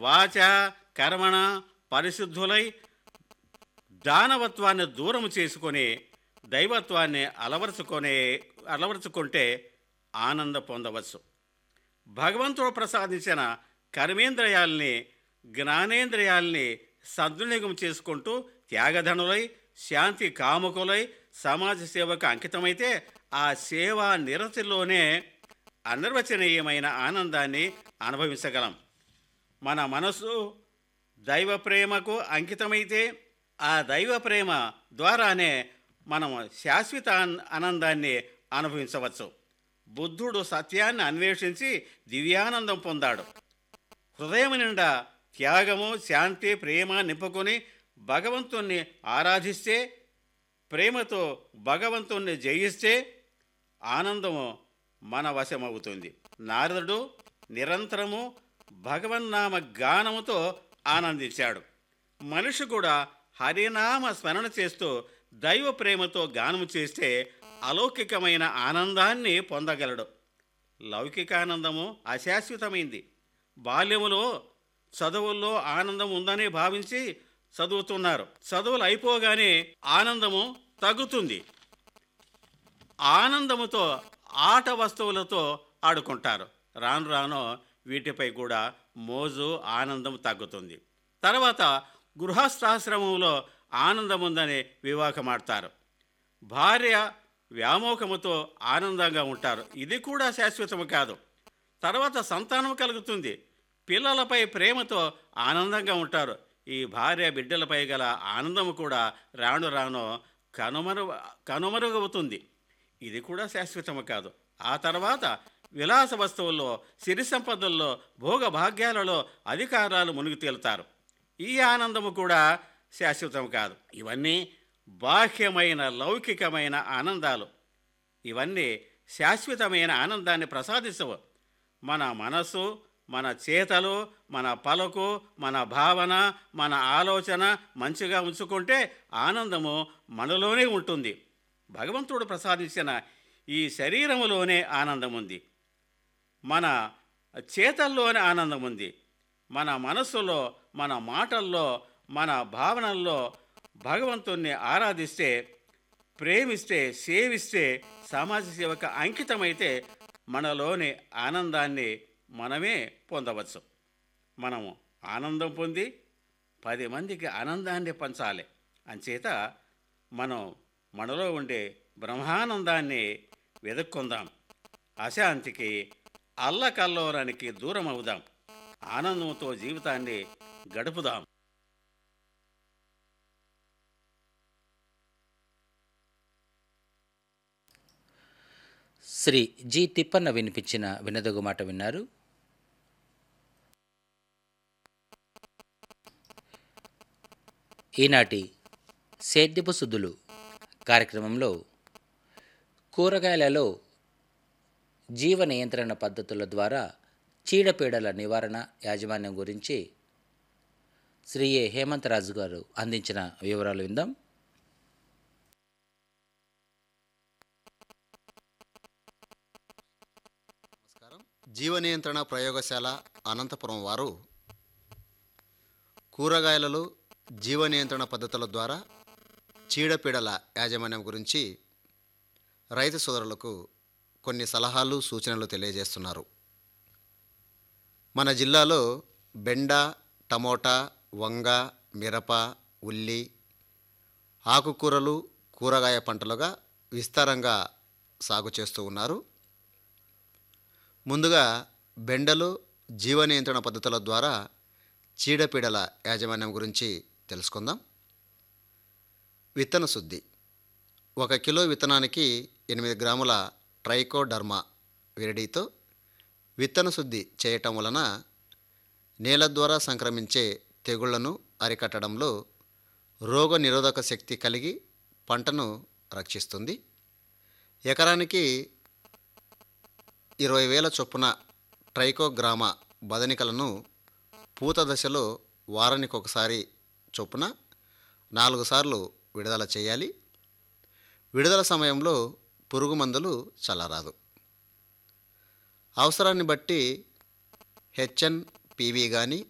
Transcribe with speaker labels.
Speaker 1: వాచ కర్మణ పరిశుద్ధులై దానవత్వాన్ని దూరం చేసుకొని దైవత్వాన్ని అలవరుచుకొనే అలవరుచుకుంటే ఆనంద పొందవచ్చు భగవంతుడు ప్రసాదించిన కర్మేంద్రియాల్ని జ్ఞానేంద్రియాల్ని సద్వినియోగం చేసుకుంటూ త్యాగధనులై శాంతి కాముకులై సమాజ సేవకు అంకితమైతే ఆ సేవా నిరతిలోనే అనిర్వచనీయమైన ఆనందాన్ని అనుభవించగలం మన మనసు దైవ ప్రేమకు అంకితమైతే ఆ దైవ ప్రేమ ద్వారానే మనం శాశ్వత ఆన్- ఆనందాన్ని అనుభవించవచ్చు బుద్ధుడు సత్యాన్ని అన్వేషించి దివ్యానందం పొందాడు హృదయం నిండా త్యాగము శాంతి ప్రేమ నింపుకొని భగవంతుణ్ణి ఆరాధిస్తే ప్రేమతో భగవంతుణ్ణి జయిస్తే ఆనందము మన వశమవుతుంది నారదుడు నిరంతరము భగవన్నామ గానముతో ఆనందించాడు మనిషి కూడా హరినామ స్మరణ చేస్తూ దైవ ప్రేమతో గానము చేస్తే అలౌకికమైన ఆనందాన్ని పొందగలడు లౌకిక ఆనందము అశాశ్వతమైంది బాల్యములో చదువుల్లో ఆనందం ఉందని భావించి చదువుతున్నారు చదువులు అయిపోగానే ఆనందము తగ్గుతుంది ఆనందముతో ఆట వస్తువులతో ఆడుకుంటారు రాను రాను వీటిపై కూడా మోజు ఆనందం తగ్గుతుంది తర్వాత గృహస్థాశ్రమంలో ఆనందం ఉందని వివాహమాడతారు భార్య వ్యామోహముతో ఆనందంగా ఉంటారు ఇది కూడా శాశ్వతము కాదు తర్వాత సంతానం కలుగుతుంది పిల్లలపై ప్రేమతో ఆనందంగా ఉంటారు ఈ భార్య బిడ్డలపై గల ఆనందము కూడా రాను రాను కనుమరు కనుమరుగవుతుంది ఇది కూడా శాశ్వతము కాదు ఆ తర్వాత విలాస వస్తువుల్లో సిరి సంపదల్లో భోగ భాగ్యాలలో అధికారాలు మునిగి తేలుతారు ఈ ఆనందము కూడా శాశ్వతం కాదు ఇవన్నీ బాహ్యమైన లౌకికమైన ఆనందాలు ఇవన్నీ శాశ్వతమైన ఆనందాన్ని ప్రసాదించవు మన మనసు మన చేతలు మన పలుకు మన భావన మన ఆలోచన మంచిగా ఉంచుకుంటే ఆనందము మనలోనే ఉంటుంది భగవంతుడు ప్రసాదించిన ఈ శరీరములోనే ఆనందం ఉంది మన చేతల్లోనే ఆనందం ఉంది మన మనస్సులో మన మాటల్లో మన భావనల్లో భగవంతుణ్ణి ఆరాధిస్తే ప్రేమిస్తే సేవిస్తే సమాజ సేవకు అంకితమైతే మనలోని ఆనందాన్ని మనమే పొందవచ్చు మనము ఆనందం పొంది పది మందికి ఆనందాన్ని పంచాలి అంచేత మనం మనలో ఉండే బ్రహ్మానందాన్ని వెతుక్కుందాం అశాంతికి అల్లకల్లోరానికి దూరం అవుదాం ఆనందంతో జీవితాన్ని గడుపుదాం
Speaker 2: శ్రీ జి తిప్పన్న వినిపించిన వినదగు మాట విన్నారు ఈనాటి సేద్యపు సుద్దులు కార్యక్రమంలో కూరగాయలలో జీవ నియంత్రణ పద్ధతుల ద్వారా చీడపీడల నివారణ యాజమాన్యం గురించి శ్రీ ఏ హేమంతరాజు గారు అందించిన వివరాలు విందాం
Speaker 3: నమస్కారం జీవ నియంత్రణ ప్రయోగశాల అనంతపురం వారు కూరగాయలలో జీవ నియంత్రణ పద్ధతుల ద్వారా చీడపీడల యాజమాన్యం గురించి రైతు సోదరులకు కొన్ని సలహాలు సూచనలు తెలియజేస్తున్నారు మన జిల్లాలో బెండ టమోటా వంగ మిరప ఉల్లి ఆకుకూరలు కూరగాయ పంటలుగా విస్తారంగా సాగు చేస్తూ ఉన్నారు ముందుగా బెండలు జీవ నియంత్రణ పద్ధతుల ద్వారా చీడపీడల యాజమాన్యం గురించి తెలుసుకుందాం విత్తన శుద్ధి ఒక కిలో విత్తనానికి ఎనిమిది గ్రాముల ట్రైకోడర్మా విరిడితో విత్తన శుద్ధి చేయటం వలన నేల ద్వారా సంక్రమించే తెగుళ్లను అరికట్టడంలో రోగ నిరోధక శక్తి కలిగి పంటను రక్షిస్తుంది ఎకరానికి ఇరవై వేల చొప్పున ట్రైకోగ్రామా బదనికలను పూత దశలో వారానికి ఒకసారి చొప్పున నాలుగు సార్లు విడుదల చేయాలి విడుదల సమయంలో పురుగు మందులు చల్లరాదు అవసరాన్ని బట్టి హెచ్ఎన్ పీవీ కానీ